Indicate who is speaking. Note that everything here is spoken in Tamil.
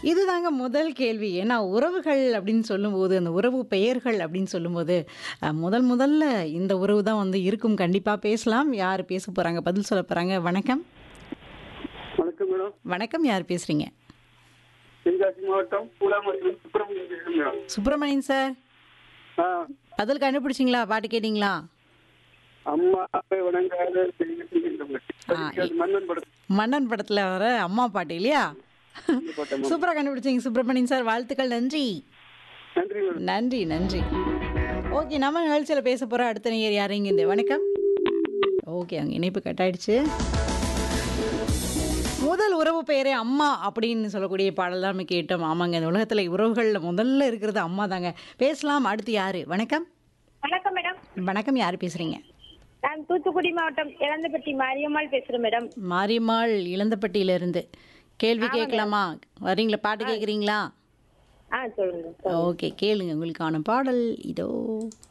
Speaker 1: இதுதாங்க முதல் கேள்வி. ஏன்னா உறவுகள் அப்படின்னு சொல்லும்போது, அந்த உறவு பெயர்கள் அப்படின்னு சொல்லும்போது, அ முதல் முதல்ல இந்த உறவு தான் வந்து இருக்கும். கண்டிப்பா பேசலாம். யார் பேச போறாங்க? பதில் சொல்ல போறாங்க. வணக்கம்.
Speaker 2: வணக்கம் மேடம்
Speaker 1: வணக்கம். யார் பேசுறீங்க?
Speaker 2: தென்காசி மாவட்டம் பூலாமரத்தில் சுப்பிரமணியம் பேசுறேன் மேடம்
Speaker 1: சுப்பிரமணியன் சார்.
Speaker 2: ஆ
Speaker 1: பதில் கண்டுபிடிச்சிங்களா? பாட்டு கேட்டீங்களா?
Speaker 2: அம்மா வணங்காத செய்கின்றவங்க.
Speaker 1: ஆ,
Speaker 2: அது மன்னன் படத்தில்
Speaker 1: மன்னன் படத்துல வர அம்மா பாட்டு இல்லையா?
Speaker 2: போட்ட மேம்.
Speaker 1: சூப்பரா கண்டுபிடிச்சீங்க சுப்பிரமணியன் சார். வாழ்த்துக்கள். நன்றி.
Speaker 2: நன்றி மேடம்
Speaker 1: நன்றி, நன்றி. ஓகே. நம்ம நிகழ்ச்சியில பேச போற அடுத்த நேயர் யாருங்க இந்த வணக்கம். ஓகே. அங்க இணைப்பு கட் ஆயிடுச்சு. முதல் உறவு பெயரே அம்மா அப்படின்னு சொல்லக்கூடிய பாடல் தான் நம்ம கேட்டோம். ஆமாங்க. இந்த உலகத்துல உறவுகள்ல முதல்ல இருக்கிறது அம்மா தாங்க. பேசலாம். அடுத்து யாரு? வணக்கம்.
Speaker 3: வணக்கம் மேடம்
Speaker 1: வணக்கம். யாரு பேசுறீங்க?
Speaker 3: நான் தூத்துக்குடி மாவட்டம் இளந்தப்பட்டி மாரியம்மாள் பேசுறேன் மேடம்
Speaker 1: மாரியம்மாள் இளந்தப்பட்டியில இருந்து. கேள்வி கேட்கலாமா? வரீங்களா? பாட்டு கேக்குறீங்களா?
Speaker 3: ஆ சொல்லுங்க
Speaker 1: ஓகே. கேளுங்க. உங்களுக்கான பாடல் இதோ.